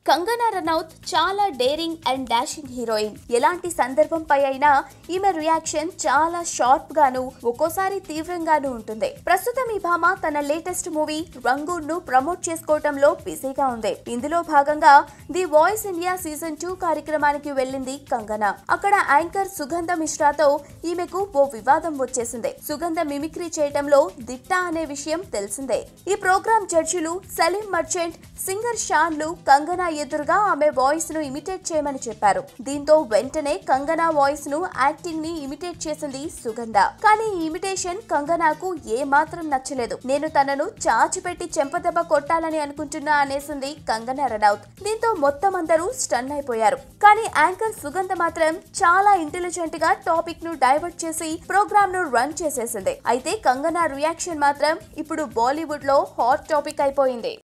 కంగనా రనౌత్ చాలా daring and dashing heroine ఎలాంటి సందర్భంపై అయినా ఈమె రియాక్షన్ చాలా షార్ప్ గాను ఒక్కోసారి తీవ్రంగాను ఉంటుంది ప్రస్తుతం ఈ భామ తన లేటెస్ట్ మూవీ రంగూన్ ను ప్రమోట్ చేసుకోవటంలో బిజీగా ఉంది ఇందులో భాగంగా the voice India season two కార్యక్రమానికి వెళ్ళింది కంగనా అక్కడ యాంకర్ సుగంధ మిశ్రాతో ఈమెకు ఓ వివాదం వచ్చేసింది సుగంధ మిమిక్రీ చేయటంలో దిట్ట అనే విషయం తెలిసిందే ఈ ప్రోగ్రామ్ జడ్జిలు సలీం మర్చెంట్ సింగర్ షాన్లు కంగనా ఎదురుగా ఆమె వాయిస్ ను ఇమిటేట్ చేయమని చెప్పారు దీంతో వెంటనే కంగనా వాయిస్ ను యాక్టింగ్ ని ఇమిటేట్ చేసింది సుగంధ కానీ ఈ ఇమిటేషన్ కంగనాకు ఏ మాత్రం నచ్చలేదు నేను తనను చాచిపెట్టి చెంపదెబ్బ కొట్టాలని అనుకుంటున్నా అనేసింది కంగనా రనౌత్ దీంతో మొత్తం అందరూ స్టన్ అయిపోయారు కానీ యాంకర్ సుగంధ మాత్రం చాలా ఇంటెలిజెంట్ గా టాపిక్ ను డైవర్ట్ చేసి ప్రోగ్రామ్ ను రన్ చేసేసింది అయితే కంగనా రియాక్షన్ మాత్రం ఇప్పుడు బాలీవుడ్ లో హాట్ టాపిక్ అయిపోయింది